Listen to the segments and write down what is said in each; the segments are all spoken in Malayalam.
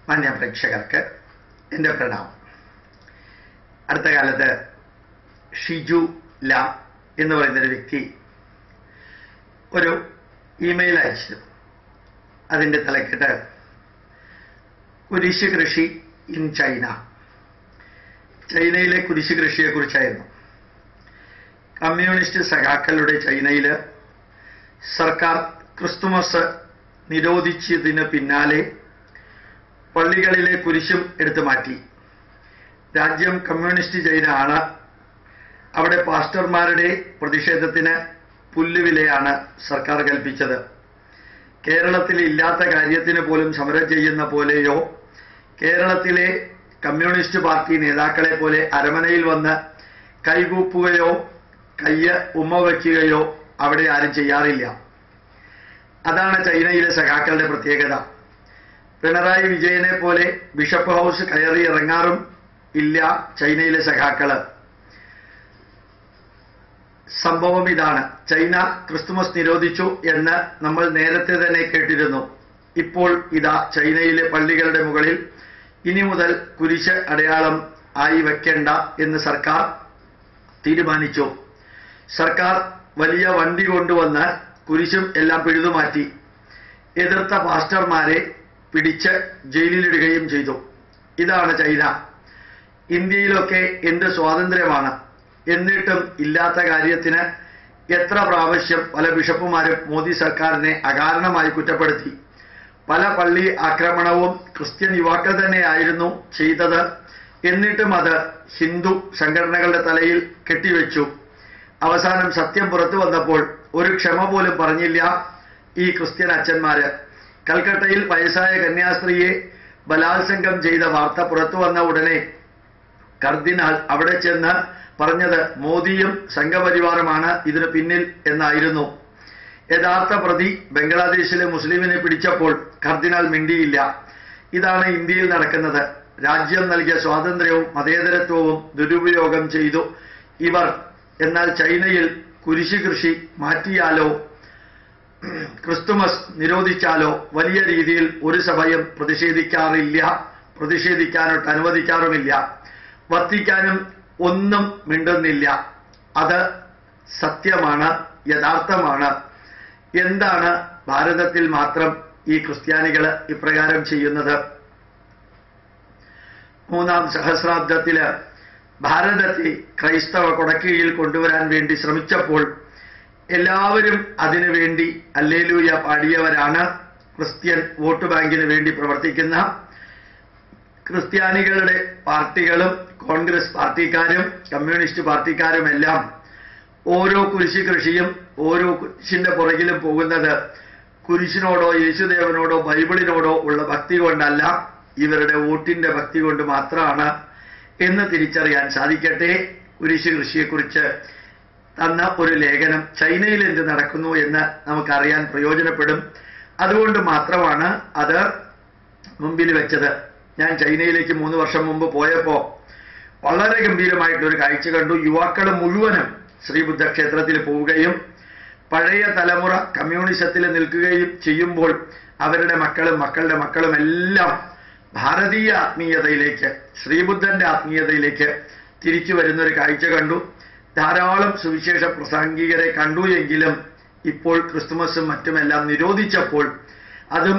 മാന്യ പ്രേക്ഷകർക്ക് എൻ്റെ പ്രണാമം അടുത്ത കാലത്ത് ഷിജു ല എന്ന് പറയുന്ന ഒരു വ്യക്തി ഒരു ഇമെയിൽ അയച്ചിരുന്നു അതിൻ്റെ തലക്കെട്ട് കുരിശ് കൃഷി ഇൻ ചൈന ചൈനയിലെ കുരിശ് കൃഷിയെക്കുറിച്ചായിരുന്നു കമ്മ്യൂണിസ്റ്റ് സഖാക്കളുടെ ചൈനയിൽ സർക്കാർ ക്രിസ്തുമസ് നിരോധിച്ചതിന് പിന്നാലെ പള്ളികളിലെ കുരിശും എടുത്തു മാറ്റി രാജ്യം കമ്മ്യൂണിസ്റ്റ് ചൈന ആണ് അവിടെ പാസ്റ്റർമാരുടെ പ്രതിഷേധത്തിന് പുല്ലുവിലയാണ് സർക്കാർ കൽപ്പിച്ചത് കേരളത്തിൽ ഇല്ലാത്ത കാര്യത്തിന് പോലും സമരം ചെയ്യുന്ന പോലെയോ കേരളത്തിലെ കമ്മ്യൂണിസ്റ്റ് പാർട്ടി നേതാക്കളെ പോലെ അരമനയിൽ വന്ന് കൈകൂപ്പുകയോ കയ്യ് ഉമ്മ വയ്ക്കുകയോ അവിടെ ആരും ചെയ്യാറില്ല അതാണ് ചൈനയിലെ സഖാക്കളുടെ പ്രത്യേകത പിണറായി വിജയനെ പോലെ ബിഷപ്പ് ഹൗസ് കയറി ഇറങ്ങാറും ഇല്ല ചൈനയിലെ സഖാക്കള് സംഭവം ഇതാണ് ചൈന ക്രിസ്തുമസ് നിരോധിച്ചു എന്ന് നമ്മൾ നേരത്തെ തന്നെ കേട്ടിരുന്നു ഇപ്പോൾ ഇതാ ചൈനയിലെ പള്ളികളുടെ മുകളിൽ ഇനി മുതൽ കുരിശ് അടയാളം ആയി വെക്കേണ്ട എന്ന് സർക്കാർ തീരുമാനിച്ചു സർക്കാർ വലിയ വണ്ടി കൊണ്ടുവന്ന് കുരിശും എല്ലാം പിഴുതുമാറ്റി എതിർത്ത പാസ്റ്റർമാരെ പിടിച്ച് ജയിലിലിടുകയും ചെയ്തു ഇതാണ് ചൈന ഇന്ത്യയിലൊക്കെ എന്ത് സ്വാതന്ത്ര്യമാണ് എന്നിട്ടും ഇല്ലാത്ത കാര്യത്തിന് എത്ര പ്രാവശ്യം പല ബിഷപ്പുമാരും മോദി സർക്കാരിനെ അകാരണമായി കുറ്റപ്പെടുത്തി പല പള്ളി ആക്രമണവും ക്രിസ്ത്യൻ യുവാക്കൾ തന്നെയായിരുന്നു ചെയ്തത് എന്നിട്ടും അത് ഹിന്ദു സംഘടനകളുടെ തലയിൽ കെട്ടിവെച്ചു അവസാനം സത്യം പുറത്തു വന്നപ്പോൾ ഒരു ക്ഷമ പോലും പറഞ്ഞില്ല ഈ ക്രിസ്ത്യൻ അച്ഛന്മാര് കൽക്കട്ടയിൽ വയസ്സായ കന്യാസ്ത്രീയെ ബലാത്സംഗം ചെയ്ത വാർത്ത പുറത്തു വന്ന ഉടനെ കർദിനാൾ അവിടെ ചെന്ന് പറഞ്ഞത് മോദിയും സംഘപരിവാറുമാണ് ഇതിന് പിന്നിൽ എന്നായിരുന്നു യഥാർത്ഥ പ്രതി ബംഗ്ലാദേശിലെ മുസ്ലിമിനെ പിടിച്ചപ്പോൾ കർദിനാൾ മിണ്ടിയില്ല ഇതാണ് ഇന്ത്യയിൽ നടക്കുന്നത് രാജ്യം നൽകിയ സ്വാതന്ത്ര്യവും മതേതരത്വവും ദുരുപയോഗം ചെയ്തു ഇവർ എന്നാൽ ചൈനയിൽ കുരിശ് കൃഷി മാറ്റിയാലോ ക്രിസ്തുമസ് നിരോധിച്ചാലോ വലിയ രീതിയിൽ ഒരു സഭയും പ്രതിഷേധിക്കാറില്ല പ്രതിഷേധിക്കാനോട്ട് അനുവദിക്കാറുമില്ല വർത്തിക്കാനും ഒന്നും മിണ്ടുന്നില്ല അത് സത്യമാണ് യഥാർത്ഥമാണ് എന്താണ് ഭാരതത്തിൽ മാത്രം ഈ ക്രിസ്ത്യാനികൾ ഇപ്രകാരം ചെയ്യുന്നത് മൂന്നാം സഹസ്രാബ്ദത്തില് ഭാരതത്തെ ക്രൈസ്തവ കൊടക്കീഴിൽ കൊണ്ടുവരാൻ വേണ്ടി ശ്രമിച്ചപ്പോൾ എല്ലാവരും അതിനു വേണ്ടി അല്ലേലൂയ പാടിയവരാണ് ക്രിസ്ത്യൻ വോട്ട് ബാങ്കിന് വേണ്ടി പ്രവർത്തിക്കുന്ന ക്രിസ്ത്യാനികളുടെ പാർട്ടികളും കോൺഗ്രസ് പാർട്ടിക്കാരും കമ്മ്യൂണിസ്റ്റ് പാർട്ടിക്കാരുമെല്ലാം ഓരോ കുരിശ് കൃഷിയും ഓരോ കുരിശിന്റെ പുറകിലും പോകുന്നത് കുരിശിനോടോ യേശുദേവനോടോ ബൈബിളിനോടോ ഉള്ള ഭക്തി കൊണ്ടല്ല ഇവരുടെ വോട്ടിന്റെ ഭക്തി കൊണ്ട് മാത്രമാണ് എന്ന് തിരിച്ചറിയാൻ സാധിക്കട്ടെ കുരിശ് കൃഷിയെക്കുറിച്ച് തന്ന ഒരു ലേഖനം ചൈനയിൽ എന്ത് നടക്കുന്നു എന്ന് നമുക്കറിയാൻ പ്രയോജനപ്പെടും അതുകൊണ്ട് മാത്രമാണ് അത് മുമ്പിൽ വെച്ചത് ഞാൻ ചൈനയിലേക്ക് മൂന്ന് വർഷം മുമ്പ് പോയപ്പോ വളരെ ഗംഭീരമായിട്ടൊരു കാഴ്ച കണ്ടു യുവാക്കൾ മുഴുവനും ശ്രീബുദ്ധ ക്ഷേത്രത്തിൽ പോവുകയും പഴയ തലമുറ കമ്മ്യൂണിസത്തിൽ നിൽക്കുകയും ചെയ്യുമ്പോൾ അവരുടെ മക്കളും മക്കളുടെ മക്കളും എല്ലാം ഭാരതീയ ആത്മീയതയിലേക്ക് ശ്രീബുദ്ധന്റെ ആത്മീയതയിലേക്ക് തിരിച്ചു വരുന്നൊരു കാഴ്ച കണ്ടു ധാരാളം സുവിശേഷ പ്രസംഗികരെ കണ്ടു എങ്കിലും ഇപ്പോൾ ക്രിസ്തുമസും മറ്റുമെല്ലാം നിരോധിച്ചപ്പോൾ അതും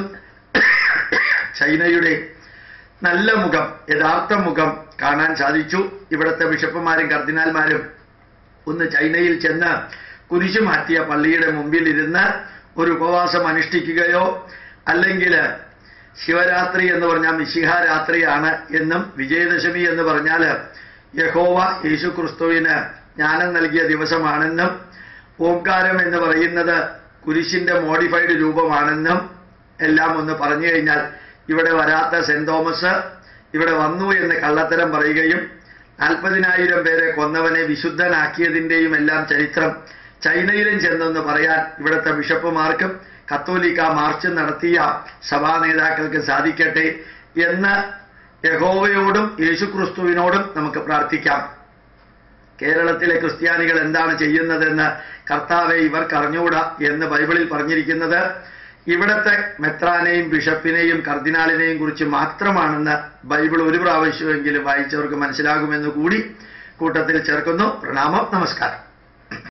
ചൈനയുടെ നല്ല മുഖം യഥാർത്ഥ മുഖം കാണാൻ സാധിച്ചു ഇവിടുത്തെ ബിഷപ്പുമാരും കർദിനാൽമാരും ഒന്ന് ചൈനയിൽ ചെന്ന് കുരിശു മാറ്റിയ പള്ളിയുടെ മുമ്പിൽ ഇരുന്ന് ഒരു ഉപവാസം അനുഷ്ഠിക്കുകയോ അല്ലെങ്കിൽ ശിവരാത്രി എന്ന് പറഞ്ഞാൽ മിശിഹ രാത്രിയാണ് എന്നും വിജയദശമി എന്ന് പറഞ്ഞാൽ യഹോവ യേശു ക്രിസ്തുവിന് ജ്ഞാനം നൽകിയ ദിവസമാണെന്നും ഓംകാരം എന്ന് പറയുന്നത് കുരിശിന്റെ മോഡിഫൈഡ് രൂപമാണെന്നും എല്ലാം ഒന്ന് പറഞ്ഞു കഴിഞ്ഞാൽ ഇവിടെ വരാത്ത സെന്റ് തോമസ് ഇവിടെ വന്നു എന്ന് കള്ളത്തരം പറയുകയും നാൽപ്പതിനായിരം പേരെ കൊന്നവനെ വിശുദ്ധനാക്കിയതിന്റെയും എല്ലാം ചരിത്രം ചൈനയിലും ചെന്നെന്ന് പറയാൻ ഇവിടുത്തെ ബിഷപ്പുമാർക്കും കത്തോലിക്ക മാർച്ച് നടത്തിയ സഭാ നേതാക്കൾക്ക് സാധിക്കട്ടെ എന്ന് യഹോവയോടും യേശുക്രിസ്തുവിനോടും നമുക്ക് പ്രാർത്ഥിക്കാം കേരളത്തിലെ ക്രിസ്ത്യാനികൾ എന്താണ് ചെയ്യുന്നതെന്ന് കർത്താവെ ഇവർക്ക് അറിഞ്ഞുകൂടാ എന്ന് ബൈബിളിൽ പറഞ്ഞിരിക്കുന്നത് ഇവിടത്തെ മെത്രാനെയും ബിഷപ്പിനെയും കർദിനാളിനെയും കുറിച്ച് മാത്രമാണെന്ന് ബൈബിൾ ഒരു പ്രാവശ്യമെങ്കിലും വായിച്ചവർക്ക് മനസ്സിലാകുമെന്ന് കൂടി കൂട്ടത്തിൽ ചേർക്കുന്നു പ്രണാമം നമസ്കാരം